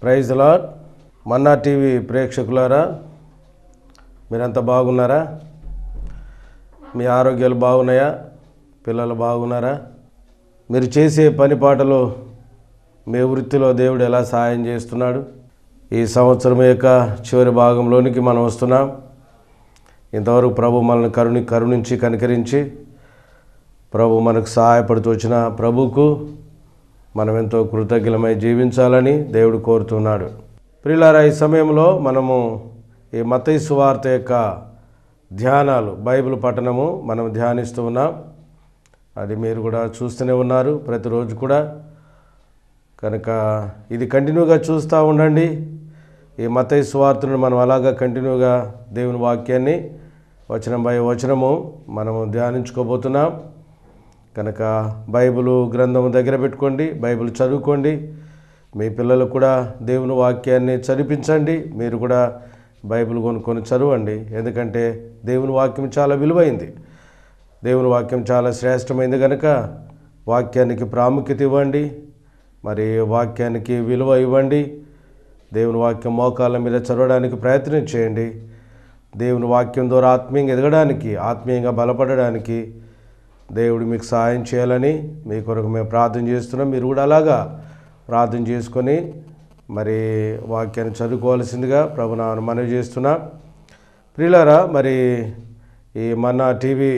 praise లాడ్ మన్నా TV ప్రేక్షకులారా మీరంతా బాగున్నారా మీ ఆరోగ్యాలు బాగున్నాయా పిల్లలు బాగున్నారా మీరు చేసే పని పాటలు మీ వృత్తిలో దేవుడు ఎలా సహాయం చేస్తున్నాడు ఈ సంవత్సరం యొక్క చివరి భాగంలోనికి మనం వస్తున్నాం ఇంతవరకు ప్రభు మనల్ని కరుణి కరుణించి కనికరించి ప్రభు మనకు సహాయపడుతూ వచ్చిన ప్రభుకు మనం ఎంతో కృతజ్ఞమై జీవించాలని దేవుడు కోరుతున్నాడు ప్రియులారా ఈ సమయంలో మనము ఈ మతయి సువార్త యొక్క ధ్యానాలు బైబిల్ పఠనము మనం ధ్యానిస్తూ ఉన్నాం అది మీరు కూడా చూస్తూనే ఉన్నారు ప్రతిరోజు కూడా కనుక ఇది కంటిన్యూగా చూస్తూ ఉండండి ఈ మతయి సువార్తను మనం అలాగా కంటిన్యూగా దేవుని వాక్యాన్ని వచనం బై వచనము మనము ధ్యానించుకోబోతున్నాం కనుక బైబిల్ గ్రంథం దగ్గర పెట్టుకోండి బైబిల్ చదువుకోండి మీ పిల్లలకు కూడా దేవుని వాక్యాన్ని చదివించండి మీరు కూడా బైబిల్ కొనుక్కొని చదవండి ఎందుకంటే దేవుని వాక్యం చాలా విలువైంది దేవుని వాక్యం చాలా శ్రేష్టమైంది కనుక వాక్యానికి ప్రాముఖ్యత ఇవ్వండి మరి వాక్యానికి విలువ ఇవ్వండి దేవుని వాక్యం మోకాళ్ళ మీద చదవడానికి ప్రయత్నం చేయండి దేవుని వాక్యం ద్వారా ఆత్మీయంగా ఎదగడానికి ఆత్మీయంగా బలపడడానికి దేవుడు మీకు సహాయం చేయాలని మీ కొరకు మేము ప్రార్థన చేస్తున్నాం మీరు కూడా అలాగా ప్రార్థన చేసుకొని మరి వాక్యాన్ని చదువుకోవాల్సిందిగా ప్రభునామను మనవి చేస్తున్నా ప్రియులారా మరి ఈ మన్నా టీవీ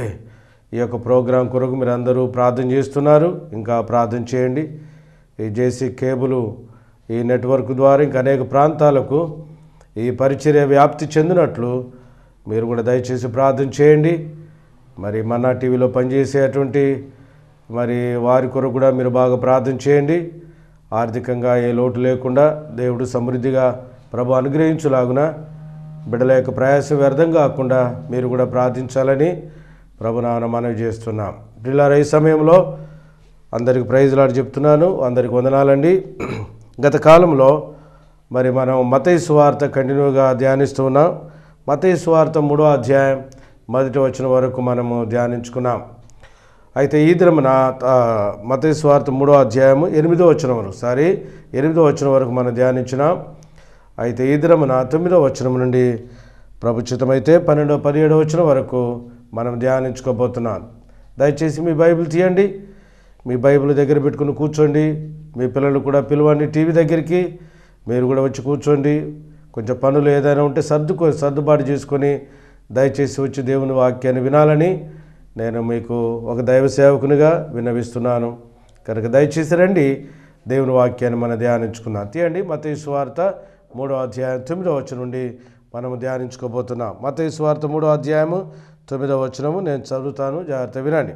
ఈ యొక్క ప్రోగ్రాం కొరకు మీరు అందరూ ప్రార్థన చేస్తున్నారు ఇంకా ప్రార్థన చేయండి ఈ జేసీ కేబుల్ ఈ నెట్వర్క్ ద్వారా ఇంకా అనేక ప్రాంతాలకు ఈ పరిచర్య వ్యాప్తి చెందినట్లు మీరు కూడా దయచేసి ప్రార్థన చేయండి మరి మన్నా టీవీలో పనిచేసేటువంటి మరి వారి కొరకు కూడా మీరు బాగా ప్రార్థన చేయండి ఆర్థికంగా ఏ లోటు లేకుండా దేవుడు సమృద్ధిగా ప్రభు అనుగ్రహించులాగున బిడ్డల యొక్క ప్రయాసం వ్యర్థం కాకుండా మీరు కూడా ప్రార్థించాలని ప్రభునామన మనవి చేస్తున్నాం పిల్లల ఈ సమయంలో అందరికి ప్రైజ్లాడు చెప్తున్నాను అందరికి వందనాలండి గత కాలంలో మరి మనం మతయి సువార్త కంటిన్యూగా ధ్యానిస్తూ ఉన్నాం మతయి సువార్త మూడో అధ్యాయం మొదటి వచ్చిన వరకు మనము ధ్యానించుకున్నాం అయితే ఈ దినమున ఆ, మతయి సువార్త మూడో అధ్యాయము ఎనిమిదో వచ్చిన వరకు సారీ ఎనిమిదో వచ్చిన వరకు మనం ధ్యానించినాం అయితే ఈ దినమున తొమ్మిదో వచనం నుండి ప్రభుచితమైతే పన్నెండో పదిహేడో వచ్చిన వరకు మనం ధ్యానించుకోబోతున్నాం దయచేసి మీ బైబిల్ తీయండి మీ బైబిల్ దగ్గర పెట్టుకుని కూర్చోండి మీ పిల్లలు కూడా పిలవండి టీవీ దగ్గరికి మీరు కూడా వచ్చి కూర్చోండి కొంచెం పనులు ఏదైనా ఉంటే సర్దుకో సర్దుబాటు చేసుకొని దయచేసి వచ్చి దేవుని వాక్యాన్ని వినాలని నేను మీకు ఒక దైవ సేవకునిగా విన్నవిస్తున్నాను కనుక దయచేసి రండి దేవుని వాక్యాన్ని మనం ధ్యానించుకుందాం తీయండి మతయి సువార్త మూడో అధ్యాయం తొమ్మిదో వచ్చి నుండి మనము ధ్యానించుకోబోతున్నాం మతయి సువార్త మూడో అధ్యాయము తొమ్మిదో వచనము నేను చదువుతాను జాగ్రత్త వినండి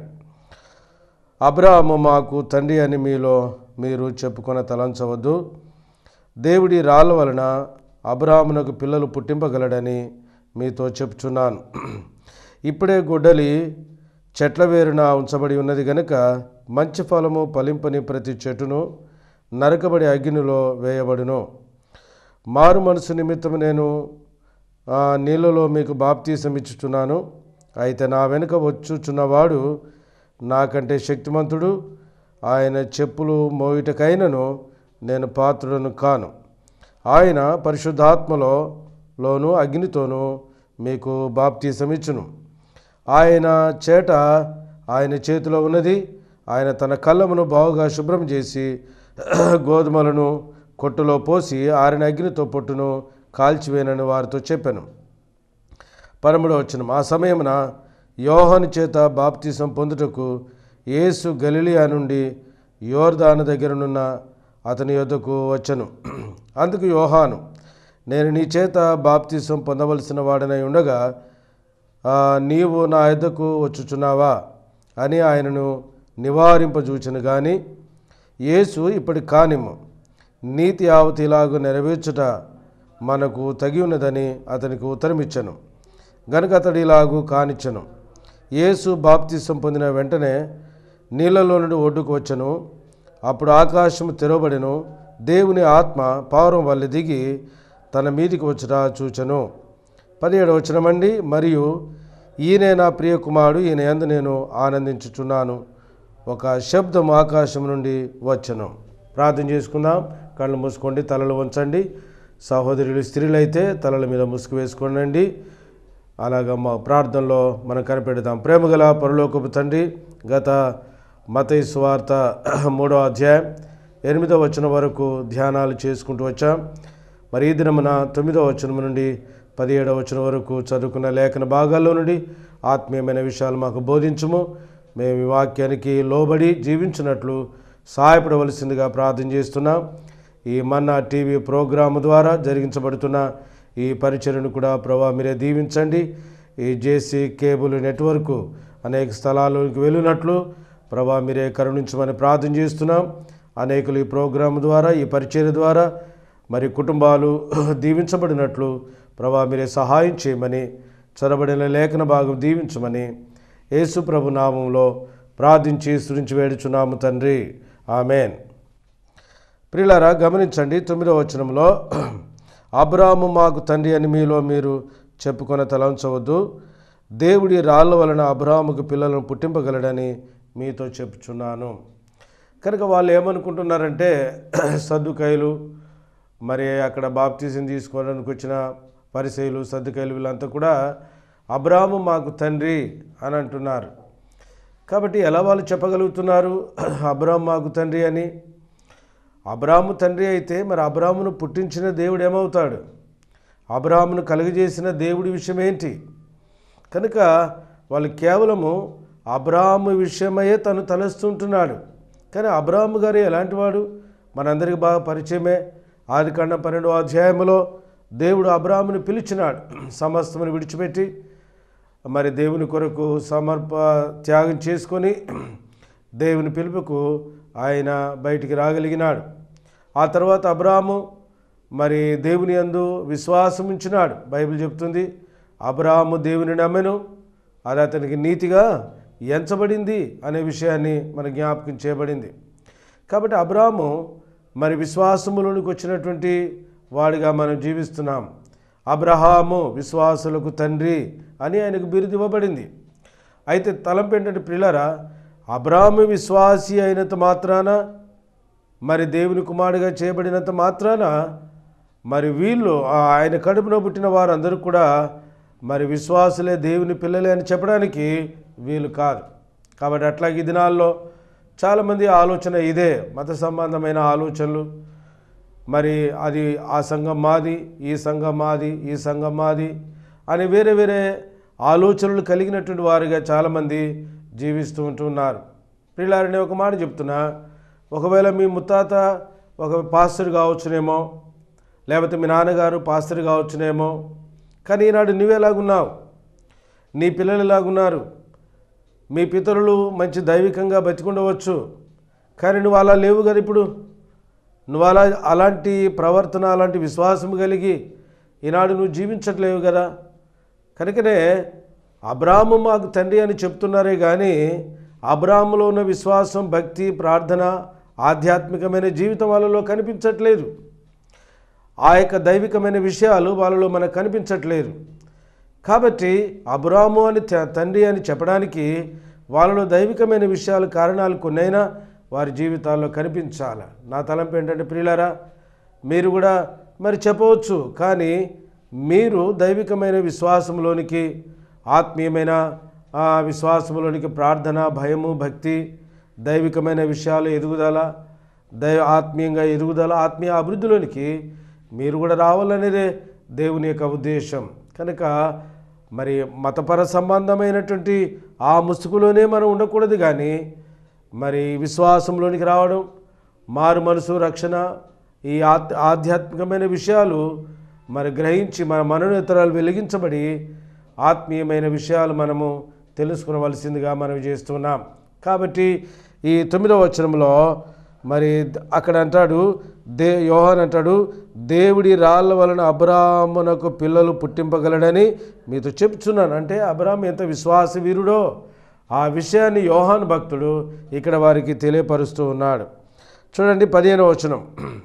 అబ్రాహము మాకు తండ్రి అని మీలో మీరు చెప్పుకొన తలంచవద్దు దేవుడి రాళ్ళ వలన అబ్రాహమునకు పిల్లలు పుట్టింపగలడని మీతో చెప్తున్నాను ఇప్పుడే గొడ్డలి చెట్ల వేరున ఉంచబడి ఉన్నది గనుక మంచి ఫలము ఫలింపని ప్రతి చెట్టును నరకబడి అగ్నిలో వేయబడును మారు మనసు నిమిత్తం నేను ఆ, నీళ్ళలో మీకు బాప్తీసం ఇచ్చుచున్నాను అయితే నా వెనుక వచ్చుచున్నవాడు నాకంటే శక్తిమంతుడు ఆయన చెప్పులు మోయుటకైనను నేను పాత్రుడను కాను ఆయన పరిశుద్ధాత్మలో లోను అగ్నితోనూ మీకు బాప్తీసం ఇచ్చును ఆయన చేట ఆయన చేతిలో ఉన్నది ఆయన తన కళ్ళమును బాగుగా శుభ్రం చేసి గోధుమలను కొట్టులో పోసి ఆరిన అగ్నితో పొట్టును కాల్చివేనని వారితో చెప్పాను పరముడు వచ్చిన ఆ సమయమున యోహాను చేత బాప్తీసం పొందుటకు యేసు గలిలియా నుండి యోర్దాను దగ్గరనున్న అతని యొద్దకు వచ్చను అందుకు యోహాను నేను నీ చేత బాప్తీసం పొందవలసిన వాడనై ఉండగా ఆ, నీవు నా యొద్దకు వచ్చుచున్నావా అని ఆయనను నివారింపజూచను కానీ యేసు ఇప్పటి కానిము నీతి ఆవతి ఇలాగు నెరవేర్చుట మనకు తగి ఉన్నదని అతనికి ఉత్తరమిచ్చను గనుక అతడు ఇలాగు కానిచ్చను యేసు బాప్తిసం పొందిన వెంటనే నీళ్ళలో నుండి ఒడ్డుకు వచ్చను అప్పుడు ఆకాశము తెరవబడెను దేవుని ఆత్మ పావురం వల్ల దిగి తన మీదికి వచ్చుట చూచెను పదిహేడు వచనమండి మరియు ఈయనే నా ప్రియ కుమారుడు ఈయన యందు నేను ఆనందించుచున్నాను ఒక శబ్దం ఆకాశం నుండి వచ్చను ప్రార్థన చేసుకుందాం కళ్ళు మూసుకోండి తలలు ఉంచండి సహోదరులు స్త్రీలైతే తలల మీద ముసుగు వేసుకోండి అలాగ మా ప్రార్థనలో మనం కనిపెడదాం ప్రేమగల పరలోకపు తండ్రి గత మత స్వార్త మూడో అధ్యాయం ఎనిమిదో వచనం వరకు ధ్యానాలు చేసుకుంటూ వచ్చాం మరి ఈ దినమున తొమ్మిదో వచనం నుండి పదిహేడవ వచనం వరకు చదువుకున్న లేఖన భాగాల్లో నుండి ఆత్మీయమైన విషయాలు మాకు బోధించుము మేము ఈ వాక్యానికి లోబడి జీవించినట్లు సహాయపడవలసిందిగా ప్రార్థన చేస్తున్నాం ఈ మన్నా టీవీ ప్రోగ్రాము ద్వారా జరిగించబడుతున్న ఈ పరిచయను కూడా ప్రభా మీరే దీవించండి ఈ జేసీ కేబుల్ నెట్వర్క్ అనేక స్థలాలకు వెళ్ళినట్లు ప్రభా మీరే కరుణించమని ప్రార్థన చేస్తున్నాం అనేకులు ఈ ప్రోగ్రాం ద్వారా ఈ పరిచయ ద్వారా మరి కుటుంబాలు దీవించబడినట్లు ప్రభా మీరే సహాయం చేయమని చదవబడిన లేఖన భాగం దీవించమని యేసు ప్రభు నామంలో ప్రార్థించి స్తుతించి వేడుచున్నాము తండ్రి ఆమెన్ ప్రియులారా గమనించండి తొమ్మిదవ వచనంలో అబ్రాము మాకు తండ్రి అని మీలో మీరు చెప్పుకొని తలంచవద్దు దేవుడి రాళ్ళ వలన అబ్రాముకు పిల్లలను పుట్టింపగలడని మీతో చెప్పుచున్నాను కనుక వాళ్ళు ఏమనుకుంటున్నారంటే సర్దుకాయలు మరి అక్కడ బాప్తీసం తీసుకోవడానికి వచ్చిన పరిచయులు సర్దుకాయలు వీళ్ళంతా కూడా అబ్రాము మాకు తండ్రి అని అంటున్నారు కాబట్టి ఎలా వాళ్ళు చెప్పగలుగుతున్నారు అబ్రాము మాకు తండ్రి అని అబ్రాము తండ్రి అయితే మరి అబ్రామును పుట్టించిన దేవుడు ఏమవుతాడు అబ్రామును కలుగజేసిన దేవుడి విషయం ఏంటి కనుక వాళ్ళు కేవలము అబ్రాము విషయమయ్యే తను తలస్తుంటున్నాడు కానీ అబ్రాము గారు ఎలాంటి వాడు మనందరికీ బాగా పరిచయమే ఆదికాండ పన్నెండవ అధ్యాయంలో దేవుడు అబ్రామును పిలిచినాడు సమస్తమును విడిచిపెట్టి మరి దేవుని కొరకు సమర్ప త్యాగం చేసుకొని దేవుని పిలుపుకు ఆయన బయటికి రాగలిగినాడు ఆ తర్వాత అబ్రాము మరి దేవుని యందు విశ్వాసం ఉంచినాడు బైబిల్ చెప్తుంది అబ్రాము దేవుని నమ్మెను అది అతనికి నీతిగా ఎంచబడింది అనే విషయాన్ని మన జ్ఞాపకం చేయబడింది కాబట్టి అబ్రాము మరి విశ్వాసములోనికి వచ్చినటువంటి వాడిగా మనం జీవిస్తున్నాం అబ్రహాము విశ్వాసులకు తండ్రి అని ఆయనకు బిరుదు ఇవ్వబడింది అయితే తలంపు ఏంటంటే పిల్లరా అబ్రాహ్మ విశ్వాసి అయినంత మాత్రాన మరి దేవుని కుమారుడిగా చేయబడినంత మాత్రాన మరి వీళ్ళు ఆ ఆయన కడుపున పుట్టిన వారందరూ కూడా మరి విశ్వాసులే దేవుని పిల్లలే అని చెప్పడానికి వీలు కాదు కాబట్టి అట్లాగే ఈ దినాల్లో చాలామంది ఆలోచన ఇదే మత సంబంధమైన ఆలోచనలు మరి అది ఆ సంఘం మాది ఈ సంఘం మాది ఈ సంఘం మాది అని వేరే వేరే ఆలోచనలు కలిగినటువంటి వారుగా చాలామంది జీవిస్తూ ఉంటున్నారు ప్రియులారని ఒక మాట చెప్తున్నా ఒకవేళ మీ ముత్తాత ఒక పాస్టర్ కావచ్చునేమో లేకపోతే మీ నాన్నగారు పాస్టర్ కావచ్చునేమో కానీ ఈనాడు నువ్వెలాగున్నావు నీ పిల్లలు ఎలాగున్నారు మీ పితరులు మంచి దైవికంగా బతికుండవచ్చు కానీ నువ్వు అలా లేవు కదా ఇప్పుడు నువ్వు అలా అలాంటి ప్రవర్తన అలాంటి విశ్వాసం కలిగి ఈనాడు నువ్వు జీవించట్లేవు కదా కనుకనే అబ్రాహ్ము మాకు తండ్రి అని చెప్తున్నారే కానీ అబ్రాహ్ములో ఉన్న విశ్వాసం భక్తి ప్రార్థన ఆధ్యాత్మికమైన జీవితం వాళ్ళలో కనిపించట్లేదు ఆ యొక్క దైవికమైన విషయాలు వాళ్ళలో మనకు కనిపించట్లేదు కాబట్టి అబ్రాము అని త- తండ్రి అని చెప్పడానికి వాళ్ళలో దైవికమైన విషయాలు కారణాలు కొన్నైనా వారి జీవితాల్లో కనిపించాలి నా తలంపు ఏంటంటే ప్రియులారా మీరు కూడా మరి చెప్పవచ్చు కానీ మీరు దైవికమైన విశ్వాసంలోనికి ఆత్మీయమైన ఆ విశ్వాసంలోనికి ప్రార్థన భయము భక్తి దైవికమైన విషయాలు ఎదుగుదల దైవ ఆత్మీయంగా ఎదుగుదల ఆత్మీయ అభివృద్ధిలోనికి మీరు కూడా రావాలనేదే దేవుని యొక్క ఉద్దేశం కనుక మరి మతపర సంబంధమైనటువంటి ఆ ముసుగులోనే మనం ఉండకూడదు కానీ మరి విశ్వాసంలోనికి రావడం మారు మనసు రక్షణ ఈ ఆత్ ఆధ్యాత్మికమైన విషయాలు మరి గ్రహించి మన మనోనేతరాలు వెలిగించబడి ఆత్మీయమైన విషయాలు మనము తెలుసుకునవలసిందిగా మనం చేస్తున్నాం కాబట్టి ఈ తొమ్మిదవ వచనంలో మరి అక్కడ అంటాడు దే యోహాన్ అంటాడు దేవుడి రాళ్ళ వలన అబ్రాహ్మణకు పిల్లలు పుట్టింపగలడని మీతో చెప్తున్నాను అంటే అబ్రాహ్మ ఎంత విశ్వాస వీరుడో ఆ విషయాన్ని యోహాన్ భక్తుడు ఇక్కడ వారికి తెలియపరుస్తూ ఉన్నాడు చూడండి పదిహేను వచనం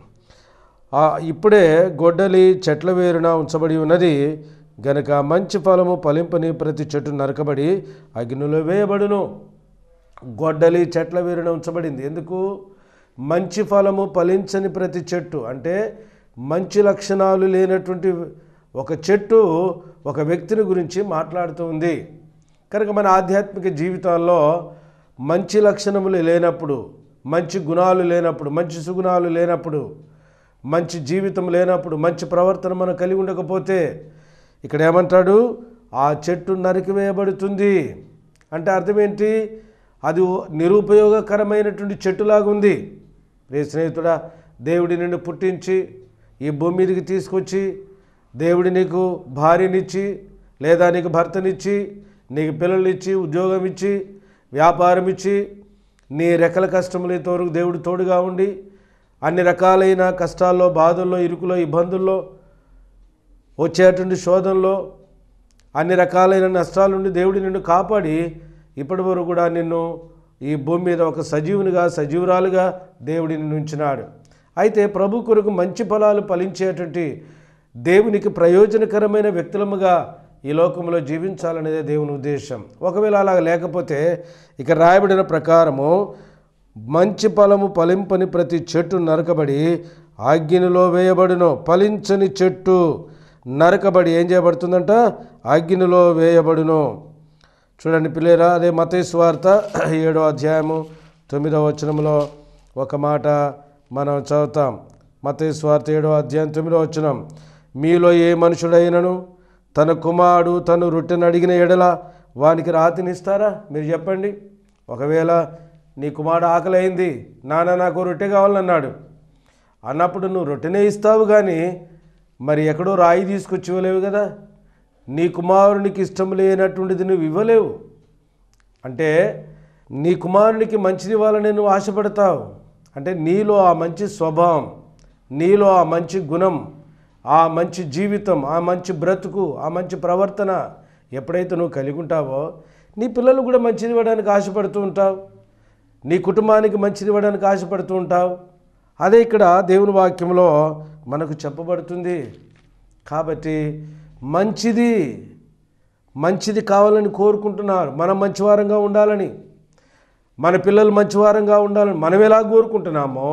ఆ ఇప్పుడే గొడ్డలి చెట్ల వేరున ఉంచబడి ఉన్నది గనక మంచి ఫలము ఫలింపని ప్రతి చెట్టు నరకబడి అగ్నిలో వేయబడును గొడ్డలి చెట్ల వేరున ఉంచబడింది ఎందుకు మంచి ఫలము ఫలించని ప్రతి చెట్టు అంటే మంచి లక్షణాలు లేనటువంటి ఒక చెట్టు ఒక వ్యక్తిని గురించి మాట్లాడుతూ ఉంది కనుక మన ఆధ్యాత్మిక జీవితాల్లో మంచి లక్షణములు లేనప్పుడు మంచి గుణాలు లేనప్పుడు మంచి సుగుణాలు లేనప్పుడు మంచి జీవితం లేనప్పుడు మంచి ప్రవర్తన మనం కలిగి ఉండకపోతే ఇక్కడ ఏమంటాడు ఆ చెట్టు నరికివేయబడుతుంది అంటే అర్థం ఏంటి అది నిరుపయోగకరమైనటువంటి చెట్టులాగా ఉంది రే స్నేహితుడా దేవుడి నిన్ను పుట్టించి ఈ భూమి మీదకి తీసుకొచ్చి దేవుడి నీకు భార్యనిచ్చి లేదా నీకు భర్తనిచ్చి నీకు పిల్లల్నిచ్చి ఉద్యోగం ఇచ్చి వ్యాపారం ఇచ్చి నీ రెక్కల కష్టములు ఇంతవరకు దేవుడు తోడుగా ఉండి అన్ని రకాలైన కష్టాల్లో బాధల్లో ఇరుకులో ఇబ్బందుల్లో వచ్చేటువంటి శోధనలో అన్ని రకాలైన నష్టాల నుండి దేవుడు నిన్ను కాపాడి ఇప్పటి వరకు కూడా నిన్ను ఈ భూమి మీద ఒక సజీవునిగా సజీవురాలుగా దేవుడి నిన్ను ఉంచినాడు అయితే ప్రభు కొరకు మంచి ఫలాలు ఫలించేటువంటి దేవునికి ప్రయోజనకరమైన వ్యక్తులముగా ఈ లోకంలో జీవించాలనేదే దేవుని ఉద్దేశం ఒకవేళ అలా లేకపోతే ఇక రాయబడిన ప్రకారము మంచి ఫలము ఫలింపని ప్రతి చెట్టు నరకబడి అగ్నిలో వేయబడును ఫలించని చెట్టు నరకబడి ఏం చేయబడుతుందంట అగ్నిలో వేయబడును చూడండి పిల్లేరా అదే మతేశ్వార్త ఏడో అధ్యాయము తొమ్మిదో వచనంలో ఒక మాట మనం చదువుతాం మతేశ్వార్త ఏడో అధ్యాయం తొమ్మిదో వచనం మీలో ఏ మనుషుడైనను తన కుమారుడు తను రొట్టెను అడిగిన ఎడల వానికి రాతినిస్తారా మీరు చెప్పండి ఒకవేళ నీ కుమారుడు ఆకలి అయింది నాన్న నాకు రొట్టె కావాలన్నాడు అన్నప్పుడు నువ్వు రొట్టెనే ఇస్తావు కానీ మరి ఎక్కడో రాయి తీసుకొచ్చి ఇవ్వలేవు కదా నీ కుమారునికి ఇష్టం లేనటువంటిది నువ్వు ఇవ్వలేవు అంటే నీ కుమారునికి మంచిది ఇవ్వాలని నువ్వు ఆశపడతావు అంటే నీలో ఆ మంచి స్వభావం నీలో ఆ మంచి గుణం ఆ మంచి జీవితం ఆ మంచి బ్రతుకు ఆ మంచి ప్రవర్తన ఎప్పుడైతే నువ్వు కలిగి ఉంటావో నీ పిల్లలు కూడా మంచిది ఇవ్వడానికి ఆశపడుతూ ఉంటావు నీ కుటుంబానికి మంచిది ఇవ్వడానికి ఆశపడుతూ ఉంటావు అదే ఇక్కడ దేవుని వాక్యంలో మనకు చెప్పబడుతుంది కాబట్టి మంచిది మంచిది కావాలని కోరుకుంటున్నారు మనం మంచివారంగా ఉండాలని మన పిల్లలు మంచివారంగా ఉండాలని మనం ఎలా కోరుకుంటున్నామో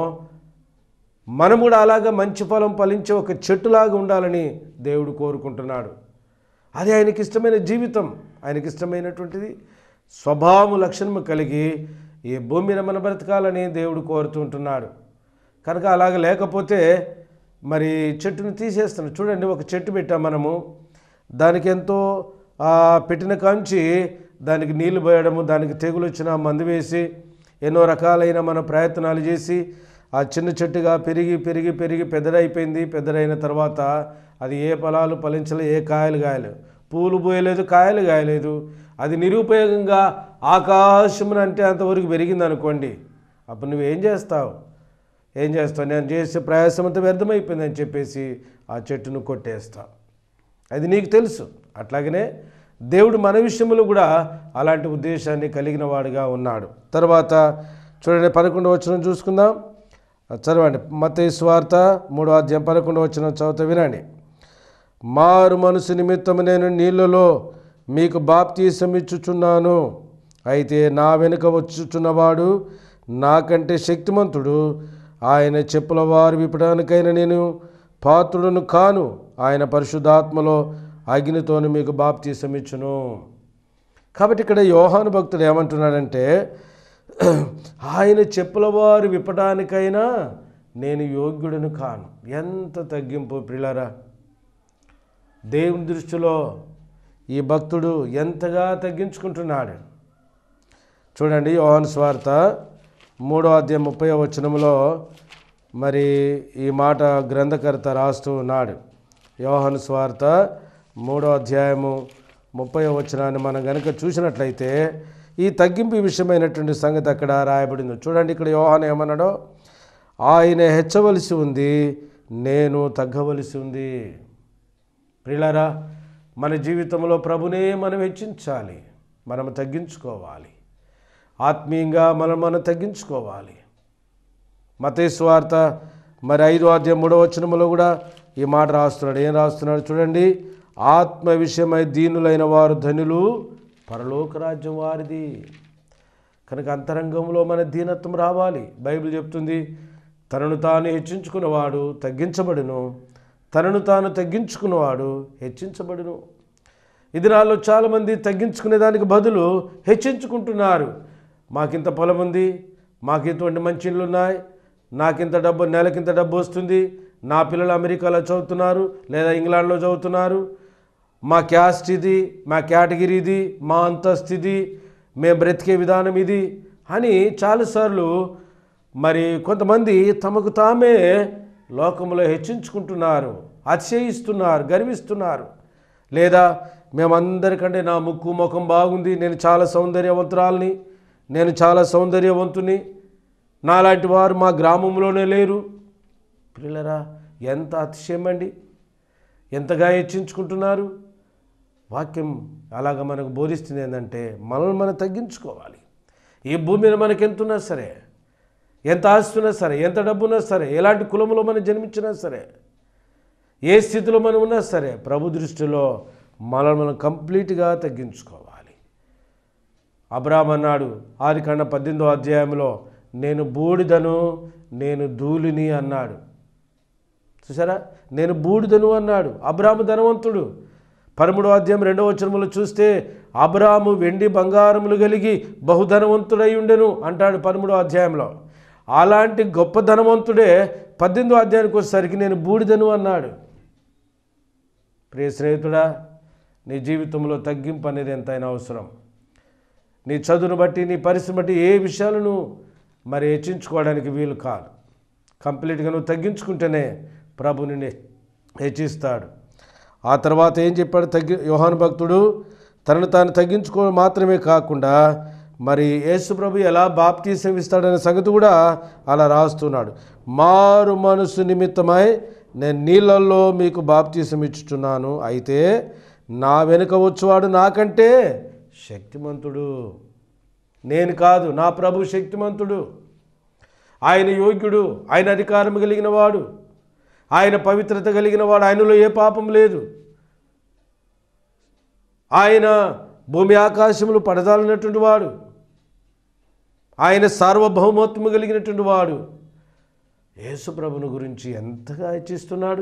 మనం కూడా అలాగా మంచి ఫలం ఫలించే ఒక చెట్టులాగా ఉండాలని దేవుడు కోరుకుంటున్నాడు అది ఆయనకి ఇష్టమైన జీవితం ఆయనకి ఇష్టమైనటువంటిది స్వభావము లక్షణము కలిగి ఈ భూమి మీద మన బ్రతకాలని దేవుడు కోరుతూ ఉంటున్నాడు కనుక అలాగ లేకపోతే మరి చెట్టును తీసేస్తున్నాం చూడండి ఒక చెట్టు పెట్టాం మనము దానికి ఎంతో ఆ, పెట్టిన కంచి దానికి నీళ్లు పోయడము దానికి తెగులు వచ్చిన మందు వేసి ఎన్నో రకాలైన మన ప్రయత్నాలు చేసి ఆ చిన్న చెట్టుగా పెరిగి పెరిగి పెరిగి పెద్దదైపోయింది పెద్దదైన తర్వాత అది ఏ ఫలాలు ఫలించలే ఏ కాయలు కాయలు పూలు పోయలేదు కాయలు కాయలేదు అది నిరుపయోగంగా ఆకాశమున అంటే అంతవరకు పెరిగింది అనుకోండి అప్పుడు నువ్వేం చేస్తావు ఏం చేస్తావు నేను చేసే ప్రయాసం అంతా వ్యర్థమైపోయిందని చెప్పేసి ఆ చెట్టును కొట్టేస్తావు అది నీకు తెలుసు అట్లాగనే దేవుడు మన విషయంలో కూడా అలాంటి ఉద్దేశాన్ని కలిగిన వాడుగా ఉన్నాడు తర్వాత చూడండి పదకొండు వచ్చిన చూసుకుందాం చదవండి మత స్వార్త మూడో అధ్యాయం పదకొండు వచ్చిన చదువుతా వినండి మారు మనసు నిమిత్తము నేను నీళ్ళలో మీకు బాప్తీసం ఇచ్చుచున్నాను అయితే నా వెనుక వచ్చుచున్నవాడు నాకంటే శక్తిమంతుడు ఆయన చెప్పుల వారు విప్పడానికైనా నేను పాత్రుడును కాను ఆయన పరిశుద్ధాత్మలో అగ్నితోను మీకు బాప్తీసం ఇచ్చును కాబట్టి ఇక్కడ యోహాను భక్తుడు ఏమంటున్నాడంటే ఆయన చెప్పుల వారు విప్పడానికైనా నేను యోగ్యుడను కాను ఎంత తగ్గింపు ప్రిలరా దేవుని దృష్టిలో ఈ భక్తుడు ఎంతగా తగ్గించుకుంటున్నాడు చూడండి యోహాను స్వార్త మూడో అధ్యాయం ముప్పై వచనంలో మరి ఈ మాట గ్రంథకర్త రాస్తూ ఉన్నాడు యోహాను స్వార్త మూడో అధ్యాయము ముప్పై వచనాన్ని మనం గనుక చూసినట్లయితే ఈ తగ్గింపు విషయమైనటువంటి సంగతి అక్కడ రాయబడింది చూడండి ఇక్కడ యోహాను ఏమన్నాడో ఆయన హెచ్చవలసి ఉంది నేను తగ్గవలసి ఉంది ప్రియులారా మన జీవితంలో ప్రభునే మనం హెచ్చించాలి మనం తగ్గించుకోవాలి ఆత్మీయంగా మనం మనం తగ్గించుకోవాలి మతేశ్వార్త మరి ఐదో అధ్యాయం మూడో వచనములో కూడా ఈ మాట రాస్తున్నాడు ఏం రాస్తున్నాడు చూడండి ఆత్మ విషయమై దీనులైన వారు ధనులు పరలోక రాజ్యం వారిది కనుక అంతరంగంలో మన దీనత్వం రావాలి బైబిల్ చెప్తుంది తనను తాను హెచ్చించుకున్నవాడు తగ్గించబడును తనను తాను తగ్గించుకున్నవాడు హెచ్చించబడును ఈ దినాల్లో చాలామంది తగ్గించుకునే దానికి బదులు హెచ్చించుకుంటున్నారు మాకింత పొలం ఉంది మాకు ఇటువంటి మంచి ఇళ్ళు ఉన్నాయి నాకింత డబ్బు నెలకింత డబ్బు వస్తుంది నా పిల్లలు అమెరికాలో చదువుతున్నారు లేదా ఇంగ్లాండ్లో చదువుతున్నారు మా క్యాస్ట్ ఇది మా కేటగిరీ ఇది మా అంతస్తు ఇది మేము బ్రతికే విధానం ఇది అని చాలాసార్లు మరి కొంతమంది తమకు తామే లోకంలో హెచ్చించుకుంటున్నారు అతిశయిస్తున్నారు గర్విస్తున్నారు లేదా మేమందరికంటే నా ముక్కు ముఖం బాగుంది నేను చాలా సౌందర్యవంతురాల్ని నేను చాలా సౌందర్యవంతుని నాలాంటి వారు మా గ్రామంలోనే లేరు పిల్లరా ఎంత అతిశయం అండి ఎంతగా హెచ్చించుకుంటున్నారు వాక్యం అలాగ మనకు బోధిస్తుంది ఏంటంటే మనల్ని మనం తగ్గించుకోవాలి ఈ భూమి మీద మనకి ఎంత ఉన్నా సరే ఎంత ఆస్తి ఉన్నా సరే ఎంత డబ్బు ఉన్నా సరే ఎలాంటి కులంలో మనం జన్మించినా సరే ఏ స్థితిలో మనం ఉన్నా సరే ప్రభు దృష్టిలో మనల్ని మనం కంప్లీట్గా తగ్గించుకోవాలి అబ్రాహ్మ అన్నాడు ఆది కన్నా పద్దెనిమిదో అధ్యాయంలో నేను బూడిదను నేను ధూళిని అన్నాడు చూసారా నేను బూడిదను అన్నాడు అబ్రాహ్మ ధనవంతుడు పదమూడో అధ్యాయం రెండవ వచనములో చూస్తే అబ్రాము వెండి బంగారములు కలిగి బహుధనవంతుడై ఉండెను అంటాడు పదమూడో అధ్యాయంలో అలాంటి గొప్ప ధనవంతుడే పద్దెనిమిదో అధ్యాయానికి వచ్చేసరికి నేను బూడిదను అన్నాడు ప్రియ స్నేహితుడా నీ జీవితంలో తగ్గింపు అనేది ఎంతైనా అవసరం నీ చదువును బట్టి నీ పరిస్థితిని బట్టి ఏ విషయాలను మరి హెచ్చించుకోవడానికి వీలు కాదు కంప్లీట్గా నువ్వు తగ్గించుకుంటేనే ప్రభు నిన్ను హెచ్చిస్తాడు ఆ తర్వాత ఏం చెప్పాడు తగ్గి యోహాను భక్తుడు తనను తాను తగ్గించుకోవడం మాత్రమే కాకుండా మరి యేసు ప్రభు ఎలా బాప్తీసం ఇస్తాడనే సంగతి కూడా అలా రాస్తున్నాడు మారు మనసు నిమిత్తమై నేను నీళ్ళల్లో మీకు బాప్తీసం ఇచ్చుచున్నాను అయితే నా వెనుక వచ్చేవాడు నాకంటే శక్తిమంతుడు నేను కాదు నా ప్రభు శక్తిమంతుడు ఆయన యోగ్యుడు ఆయన అధికారం కలిగిన వాడు ఆయన పవిత్రత కలిగిన వాడు ఆయనలో ఏ పాపం లేదు ఆయన భూమి ఆకాశములు పడదాలినటువంటి వాడు ఆయన సార్వభౌమత్వము కలిగినటువంటి వాడు యేసుప్రభుని గురించి ఎంతగా హెచ్చిస్తున్నాడు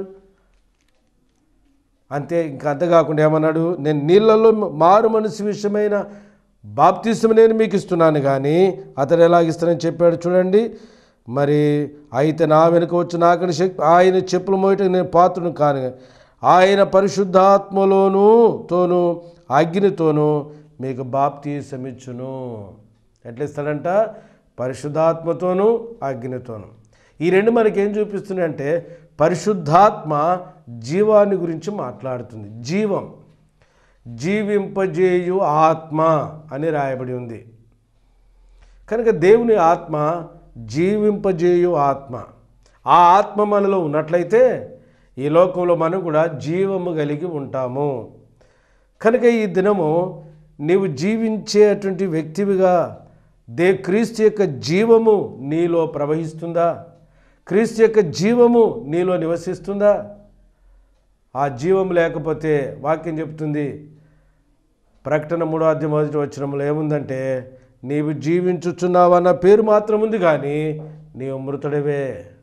అంతే ఇంకా అంతేకాకుండా ఏమన్నాడు నేను నీళ్ళల్లో మారు మనసు విషయమైన బాప్తిసం నేను మీకు ఇస్తున్నాను కానీ అతడు ఎలాగిస్తానని చెప్పాడు చూడండి మరి అయితే నా వెనుక వచ్చి నాకని శక్తి ఆయన చెప్పులు మోయటం నేను పాత్రను కాను ఆయన పరిశుద్ధాత్మలోను తోను అగ్నితోను మీకు బాప్తీసం ఇచ్చును ఎట్లా ఇస్తాడంట పరిశుద్ధాత్మతోను అగ్నితోను ఈ రెండు మనకి ఏం చూపిస్తున్నాయి అంటే పరిశుద్ధాత్మ జీవాన్ని గురించి మాట్లాడుతుంది జీవం జీవింపజేయు ఆత్మ అని రాయబడి ఉంది కనుక దేవుని ఆత్మ జీవింపజేయు ఆత్మ ఆ ఆత్మ మనలో ఉన్నట్లయితే ఈ లోకంలో మనం కూడా జీవము కలిగి ఉంటాము కనుక ఈ దినము నీవు జీవించేటువంటి వ్యక్తివిగా దే క్రీస్తు యొక్క జీవము నీలో ప్రవహిస్తుందా క్రీస్తు యొక్క జీవము నీలో నివసిస్తుందా ఆ జీవం లేకపోతే వాక్యం చెప్తుంది ప్రకటన మూడో అధ్యాయం మొదటి వచ్చినంలో ఏముందంటే నీవు జీవించుచున్నావన్న పేరు మాత్రం ఉంది కానీ నీవు మృతుడివే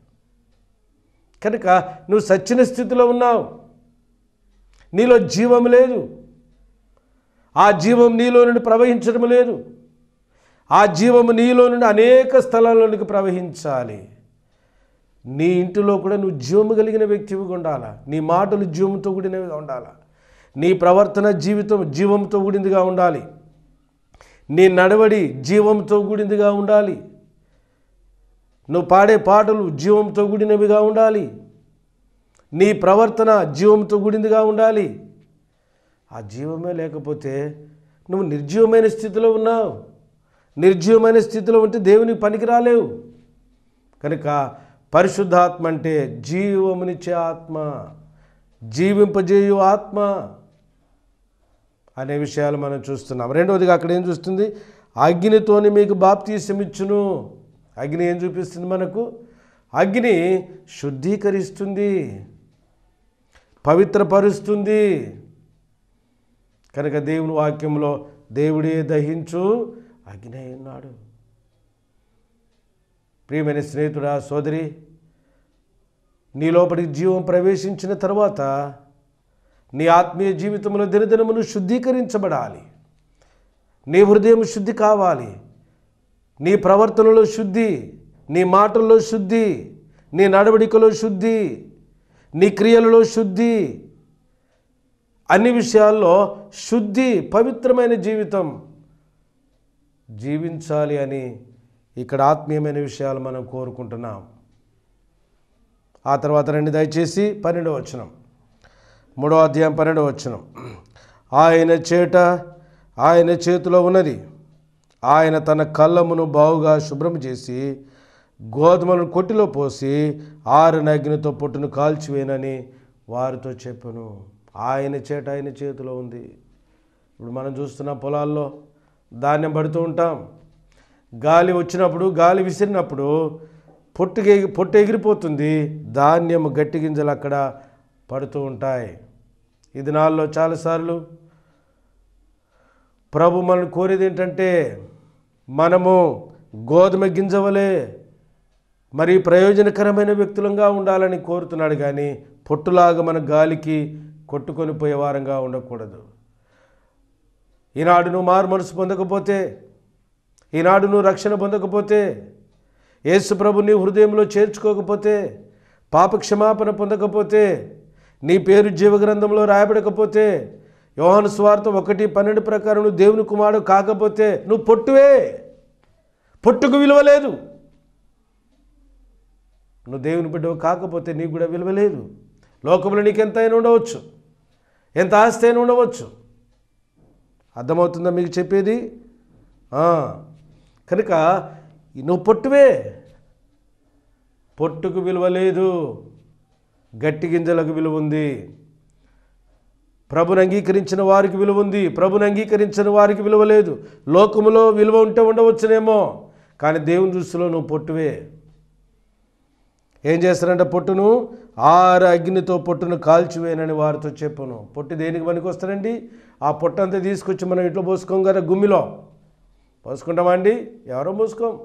కనుక నువ్వు సచ్చిన స్థితిలో ఉన్నావు నీలో జీవం లేదు ఆ జీవం నీలో నుండి ప్రవహించడం లేదు ఆ జీవము నీలో నుండి అనేక స్థలాల్లోనికి ప్రవహించాలి నీ ఇంటిలో కూడా నువ్వు జీవము కలిగిన వ్యక్తివిగా ఉండాలా నీ మాటలు జీవంతో కూడినవిగా ఉండాలా నీ ప్రవర్తన జీవితం జీవంతో కూడిందిగా ఉండాలి నీ నడవడి జీవంతో కూడిందిగా ఉండాలి నువ్వు పాడే పాటలు జీవంతో కూడినవిగా ఉండాలి నీ ప్రవర్తన జీవంతో కూడిందిగా ఉండాలి ఆ జీవమే లేకపోతే నువ్వు నిర్జీవమైన స్థితిలో ఉన్నావు నిర్జీవమైన స్థితిలో ఉంటే దేవునికి పనికి రాలేవు కనుక పరిశుద్ధాత్మ అంటే జీవమునిచ్చే ఆత్మ జీవింపజేయు ఆత్మ అనే విషయాలు మనం చూస్తున్నాం రెండవదిగా అక్కడ ఏం చూస్తుంది అగ్నితోని మీకు బాప్తీసం ఇచ్చును అగ్ని ఏం చూపిస్తుంది మనకు అగ్ని శుద్ధీకరిస్తుంది పవిత్రపరుస్తుంది కనుక దేవుని వాక్యంలో దేవుడే దహించు అగ్ని అయి ఉన్నాడు ప్రియమైన స్నేహితుడా సోదరి నీ లోపలికి జీవం ప్రవేశించిన తర్వాత నీ ఆత్మీయ జీవితంలో దినదినమును శుద్ధీకరించబడాలి నీ హృదయం శుద్ధి కావాలి నీ ప్రవర్తనలో శుద్ధి నీ మాటల్లో శుద్ధి నీ నడవడికలో శుద్ధి నీ క్రియలలో శుద్ధి అన్ని విషయాల్లో శుద్ధి పవిత్రమైన జీవితం జీవించాలి అని ఇక్కడ ఆత్మీయమైన విషయాలు మనం కోరుకుంటున్నాం ఆ తర్వాత రండి దయచేసి పన్నెండవ వచనం మూడో అధ్యాయం పన్నెండవ వచనం ఆయన చేట ఆయన చేతిలో ఉన్నది ఆయన తన కళ్ళమును బావుగా శుభ్రం చేసి గోధుమలను కొట్టిలో పోసి ఆరిన అగ్నితో పొట్టును కాల్చివేనని వారితో చెప్పాను ఆయన చేట ఆయన చేతిలో ఉంది ఇప్పుడు మనం చూస్తున్న పొలాల్లో ధాన్యం పడుతూ ఉంటాం గాలి వచ్చినప్పుడు గాలి విసిరినప్పుడు పొట్టుకి పొట్టు ఎగిరిపోతుంది ధాన్యం గట్టి గింజలు అక్కడ పడుతూ ఉంటాయి ఈ దినాల్లో చాలాసార్లు ప్రభు మనల్ని కోరేది ఏంటంటే మనము గోధుమ గింజవలే మరి ప్రయోజనకరమైన వ్యక్తులంగా ఉండాలని కోరుతున్నాడు కానీ పొట్టులాగా మన గాలికి కొట్టుకొని పోయే వారంగా ఉండకూడదు ఈనాడు నువ్వు మారు మనసు పొందకపోతే ఈనాడు నువ్వు రక్షణ పొందకపోతే యేసు ప్రభు నీ హృదయంలో చేర్చుకోకపోతే పాప క్షమాపణ పొందకపోతే నీ పేరు జీవగ్రంథంలో రాయబడకపోతే యోహాను స్వార్థ ఒకటి పన్నెండు ప్రకారం నువ్వు దేవుని కుమారుడు కాకపోతే నువ్వు పొట్టువే పొట్టుకు విలువ లేదు నువ్వు దేవుని బిడ్డవు కాకపోతే నీకు కూడా విలువ లేదు లోకంలో నీకు ఎంత అయినా ఉండవచ్చు ఎంత ఆస్తి అయినా ఉండవచ్చు అర్థమవుతుందా మీకు చెప్పేది ఆ, కనుక నువ్వు పొట్టువే పొట్టుకు విలువ లేదు గట్టి గింజలకు విలువ ఉంది ప్రభుని అంగీకరించిన వారికి విలువ ఉంది ప్రభుని అంగీకరించిన వారికి విలువ లేదు లోకములో విలువ ఉంటే ఉండవచ్చునేమో కానీ దేవుని దృష్టిలో నువ్వు పొట్టువే ఏం చేస్తారంటే పొట్టును ఆరు అగ్నితో పొట్టును కాల్చివేనని వారితో చెప్పును పొట్టు దేనికి పనికి వస్తారండి ఆ పొట్టు అంతా తీసుకొచ్చి మనం ఇంట్లో పోసుకోం కదా గుమ్మిలో పోసుకుంటామా అండి ఎవరో పోసుకోం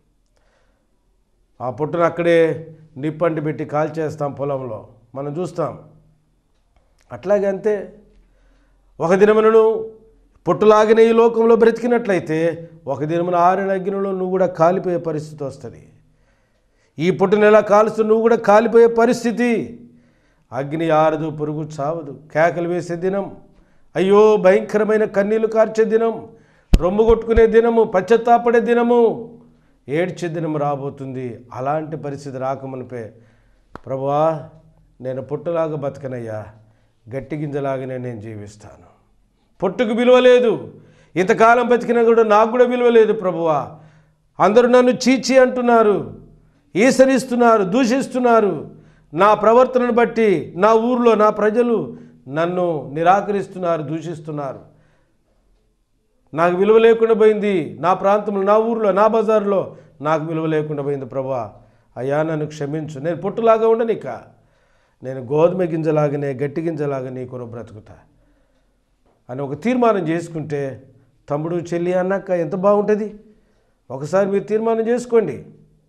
ఆ పొట్టును అక్కడే నిప్పంటి పెట్టి కాల్చేస్తాం పొలంలో మనం చూస్తాం అట్లాగే అంతే ఒక దినమును పొట్టులాగిన ఈ లోకంలో బ్రతికినట్లయితే ఒక దినమున ఆరిన అగ్నిలో నువ్వు కూడా కాలిపోయే పరిస్థితి వస్తుంది ఈ పుట్టిన ఎలా కాలుస్తూ నువ్వు కూడా కాలిపోయే పరిస్థితి అగ్ని ఆరదు పురుగు చావదు కేకలు వేసే దినం అయ్యో భయంకరమైన కన్నీళ్లు కార్చే దినం రొమ్ము కొట్టుకునే దినము పశ్చత్తాపడే దినము ఏడ్చే దినం రాబోతుంది అలాంటి పరిస్థితి రాకమునిపే ప్రభువా నేను పుట్టులాగా బతకనయ్యా గట్టి గింజలాగానే నేను జీవిస్తాను పొట్టుకు విలువ లేదు ఇంతకాలం బతికినా కూడా నాకు కూడా విలువ లేదు ప్రభువా అందరూ నన్ను చీచి అంటున్నారు ఈసరిస్తున్నారు దూషిస్తున్నారు నా ప్రవర్తనను బట్టి నా ఊర్లో నా ప్రజలు నన్ను నిరాకరిస్తున్నారు దూషిస్తున్నారు నాకు విలువ లేకుండా పోయింది నా ప్రాంతంలో నా ఊర్లో నా బజార్లో నాకు విలువ లేకుండా పోయింది ప్రభా అయ్యా నన్ను క్షమించు నేను పొట్టులాగా ఉండనిక నేను గోధుమ గింజలాగానే గట్టి గింజలాగా నీ కొరకు బ్రతుకుతా అని ఒక తీర్మానం చేసుకుంటే తమ్ముడు చెల్లి అన్నాక ఎంత బాగుంటుంది ఒకసారి మీరు తీర్మానం చేసుకోండి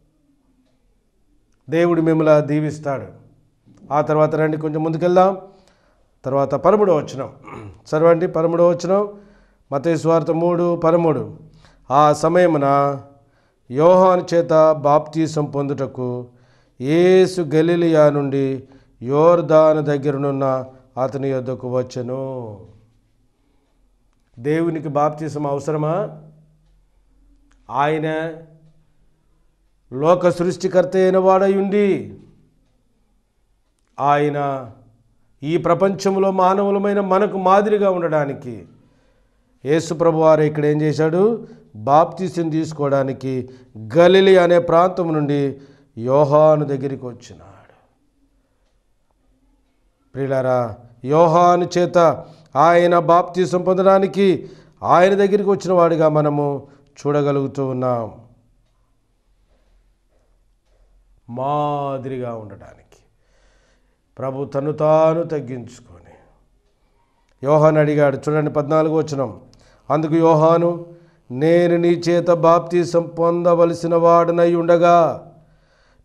దేవుడు మిమ్మల్ని దీవిస్తాడు ఆ తర్వాత రండి కొంచెం ముందుకెళ్దాం తర్వాత పరముడో వచ్చినాం చదవండి పరముడో వచ్చినాం మత స్వార్థ మూడు పరముడు ఆ సమయమున యోహాను చేత బాప్తీసం పొందుటకు యేసు గలిలియా నుండి యోర్దాను దగ్గరనున్న అతని యొద్దకు వచ్చెను దేవునికి బాప్తీసం అవసరమా ఆయన లోక సృష్టికర్త అయిన వాడై ఉండి ఆయన ఈ ప్రపంచంలో మానవులమైన మనకు మాదిరిగా ఉండడానికి యేసు ప్రభు వారు ఇక్కడ ఏం చేశాడు బాప్తీసం తీసుకోవడానికి గలిలి అనే ప్రాంతం నుండి యోహాను దగ్గరికి వచ్చినాడు ప్రియులారా యోహాను చేత ఆయన బాప్తీసం పొందడానికి ఆయన దగ్గరికి వచ్చిన వాడిగా మనము చూడగలుగుతూ ఉన్నాం మాదిరిగా ఉండడానికి ప్రభు తను తాను తగ్గించుకొని యోహాను అడిగాడు చూడండి పద్నాలుగు వచనం అందుకు యోహాను నేను నీ చేత బాప్తీసం పొందవలసిన వాడనై ఉండగా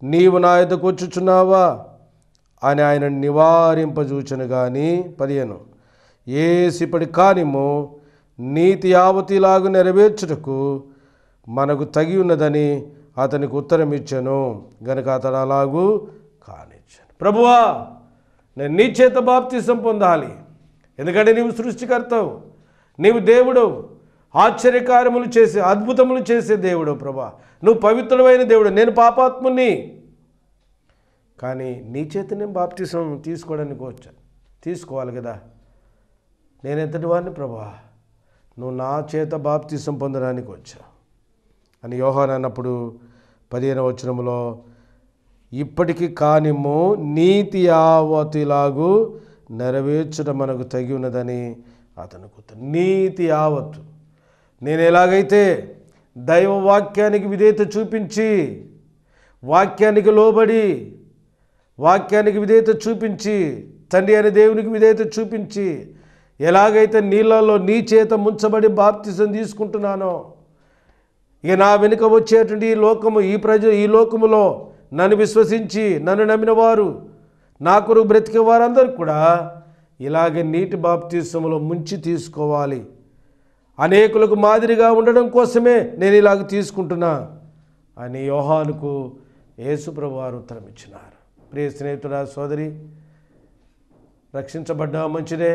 నీవు నా యొద్దకు వచ్చుచున్నావా అని ఆయన నివారింపజూచను కానీ పదిహేను ఏసిపడి కానిము నీతి యావతిలాగు నెరవేర్చుటకు మనకు తగి ఉన్నదని అతనికి ఉత్తరం ఇచ్చాను గనుక అతడు అలాగూ కానిచ్చాను ప్రభువా నేను నీ చేత బాప్తిసం పొందాలి ఎందుకంటే నీవు సృష్టికర్తవు నీవు దేవుడు ఆశ్చర్యకార్యములు చేసే అద్భుతములు చేసే దేవుడు ప్రభా నువ్వు పవిత్రుడైన దేవుడు నేను పాపాత్ముని కానీ నీ చేత నేను బాప్తిసం తీసుకోవడానికి వచ్చాను తీసుకోవాలి కదా నేను ఎంతటి వాడిని ప్రభా నువ్వు నా చేత బాప్తిసం పొందడానికి వచ్చావు అని యోహాన్ అన్నప్పుడు పదిహేను వచనములో ఇప్పటికి కానిము నీతి యావతిలాగు నెరవేర్చడం మనకు తగి ఉన్నదని అతను గుర్తు నీతి యావత్తు నేను ఎలాగైతే దైవ వాక్యానికి విధేయత చూపించి వాక్యానికి లోబడి వాక్యానికి విధేయత చూపించి తండ్రి అనే దేవునికి విధేయత చూపించి ఎలాగైతే నీళ్ళల్లో నీ చేత ముంచబడి బాప్తిజం తీసుకుంటున్నానో ఇక నా వెనుక వచ్చేటువంటి ఈ లోకము ఈ ప్రజ ఈ లోకములో నన్ను విశ్వసించి నన్ను నమ్మిన వారు నా కొరకు బ్రతికే వారందరూ కూడా ఇలాగే నీటి బాప్తిసములో ముంచి తీసుకోవాలి అనేకులకు మాదిరిగా ఉండడం కోసమే నేను ఇలాగ తీసుకుంటున్నా అని యోహానుకు యేసుప్రభు వారు ఉత్తరం ఇచ్చినారు ప్రియ స్నేహితుడా సోదరి రక్షించబడ్డా మంచిదే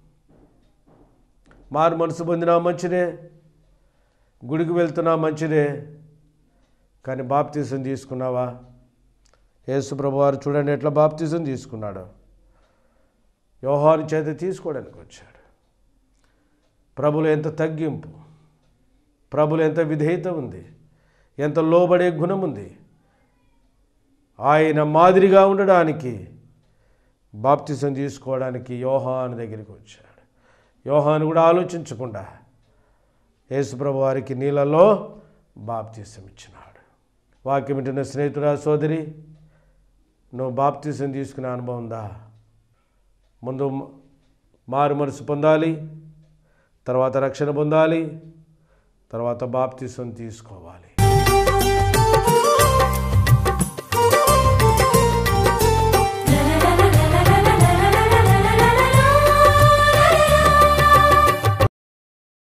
మారు మనసు పొందినా మంచిదే గుడికి వెళ్తున్నా మంచిదే కానీ బాప్తీసం తీసుకున్నావా యేసుప్రభు వారు చూడండి ఎట్లా బాప్తీసం తీసుకున్నాడు యోహాను చేత తీసుకోవడానికి వచ్చాడు ప్రభులు ఎంత తగ్గింపు ప్రభులు ఎంత విధేయత ఉంది ఎంత లోబడే గుణం ఉంది ఆయన మాదిరిగా ఉండడానికి బాప్తిసం తీసుకోవడానికి యోహాను దగ్గరికి వచ్చాడు యోహాను కూడా ఆలోచించకుండా యేసుప్రభు వారికి నీళ్ళలో బాప్తీసం ఇచ్చినాడు వాక్యం వింటున్న స్నేహితుడా సోదరి నువ్వు బాప్తీసం తీసుకునే అనుభవం ఉందా ముందు మారు మనసు పొందాలి తర్వాత రక్షణ పొందాలి తర్వాత బాప్తీసం తీసుకోవాలి